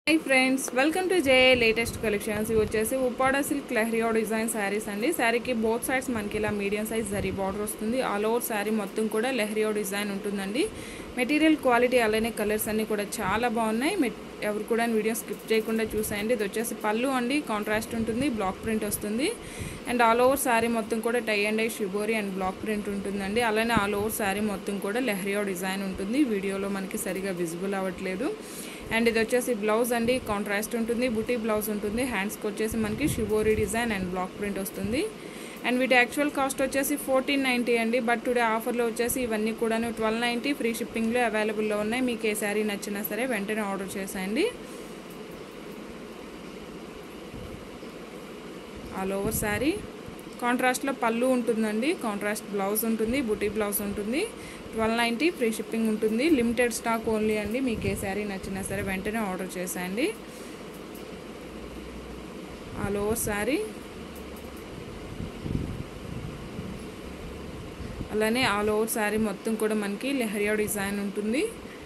hi friends welcome to J latest collections ఇవి వచ్చేసి Uppada silk Leheriya design saris అండి శారీకి బోత్ సైడ్స్ మనకి ఇలా మీడియం సైజ్ జరీ బార్డర్ వస్తుంది ఆల్ ఓవర్ శారీ మొత్తం కూడా లెహరియో డిజైన్ ఉంటుందండి మెటీరియల్ క్వాలిటీ అలానే కలర్స్ అన్నీ కూడా చాలా బాగున్నాయి మెట్ ఎవరు కూడా వీడియో స్కిప్ చేయకుండా చూసేయండి ఇది వచ్చేసి పళ్ళు అండి కాంట్రాస్ట్ ఉంటుంది బ్లాక్ ప్రింట్ వస్తుంది అండ్ ఆల్ ఓవర్ శారీ మొత్తం కూడా tie and dye shibori and block print ఉంటుందండి అలానే ఆల్ ఓవర్ శారీ మొత్తం కూడా లెహరియో డిజైన్ ఉంటుంది వీడియోలో మనకి సరిగా విజిబుల్ అవ్వట్లేదు అండ్ ఇది వచ్చేసి బ్లౌజ్ అండి కాంట్రాస్ట్ ఉంటుంది బుటీ బ్లౌజ్ ఉంటుంది హ్యాండ్స్కి వచ్చేసి మనకి shibori design and block print వస్తుంది అండ్ వీటి యాక్చువల్ కాస్ట్ వచ్చేసి ఫోర్టీన్ నైంటీ అండి బట్ టుడే ఆఫర్లో వచ్చేసి ఇవన్నీ కూడాను ట్వెల్వ్ నైంటీ ఫ్రీ షిప్పింగ్లో అవైలబుల్లో ఉన్నాయి మీకు ఏ శారీ నచ్చినా సరే వెంటనే ఆర్డర్ చేసేయండి ఆల్ ఓవర్ శారీ కాంట్రాస్ట్లో పళ్ళు ఉంటుందండి కాంట్రాస్ట్ బ్లౌజ్ ఉంటుంది బుటీ బ్లౌజ్ ఉంటుంది ట్వెల్వ్ నైంటీ ఫ్రీ షిప్పింగ్ ఉంటుంది లిమిటెడ్ స్టాక్ ఓన్లీ అండి మీకు ఏ శారీ నచ్చినా సరే వెంటనే ఆర్డర్ చేసేయండి ఆల్ ఓవర్ శారీ అలానే ఆల్ ఓవర్ శారీ మొత్తం కూడా మనకి లెహరియా డిజైన్ ఉంటుంది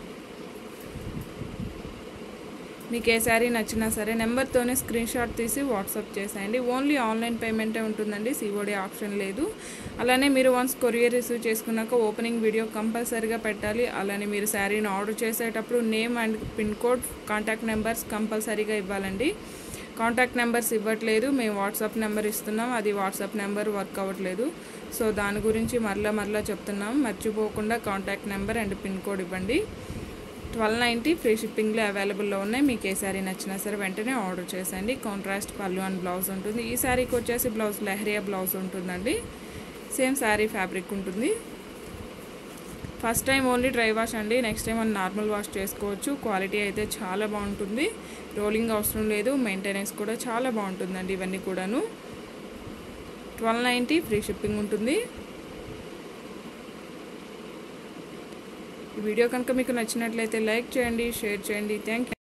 మీకు ఏ శారీ నచ్చినా సరే నెంబర్తోనే స్క్రీన్ షాట్ తీసి వాట్సాప్ చేసేయండి ఓన్లీ ఆన్లైన్ పేమెంటే ఉంటుందండి సిఓడి ఆప్షన్ లేదు అలానే మీరు వన్స్ కొరియర్ రిసీవ్ చేసుకున్నాక ఓపెనింగ్ వీడియో కంపల్సరీగా పెట్టాలి అలానే మీరు శారీని ఆర్డర్ చేసేటప్పుడు name and pin code contact numbers కంపల్సరీగా ఇవ్వాలండి కాంటాక్ట్ నెంబర్స్ ఇవ్వట్లేదు మేము వాట్సాప్ నెంబర్ ఇస్తున్నాం అది వాట్సాప్ నెంబర్ వర్క్ అవ్వట్లేదు సో దాని గురించి మరలా మరలా చెప్తున్నాం మర్చిపోకుండా contact number and pin code ఇవ్వండి ట్వెల్వ్ నైంటీ ఫ్రీ షిప్పింగ్లో అవైలబుల్లో ఉన్నాయి మీకు ఏ శారీ నచ్చినా సరే వెంటనే ఆర్డర్ చేసేయండి కాంట్రాస్ట్ పళ్ళు అండ్ బ్లౌజ్ ఉంటుంది ఈ శారీకి వచ్చేసి బ్లౌజ్ లెహరియా బ్లౌజ్ ఉంటుందండి సేమ్ శారీ ఫ్యాబ్రిక్ ఉంటుంది first time only dry wash అండి నెక్స్ట్ టైం మనం నార్మల్ వాష్ చేసుకోవచ్చు క్వాలిటీ అయితే చాలా బాగుంటుంది రోలింగ్ అవసరం లేదు మెయింటెనెన్స్ కూడా చాలా బాగుంటుందండి ఇవన్నీ కూడాను ట్వెల్వ్ నైంటీ ఫ్రీ షిప్పింగ్ ఉంటుంది ఈ వీడియో కనుక మీకు నచ్చినట్లయితే లైక్ చేయండి షేర్ చేయండి థ్యాంక్ యూ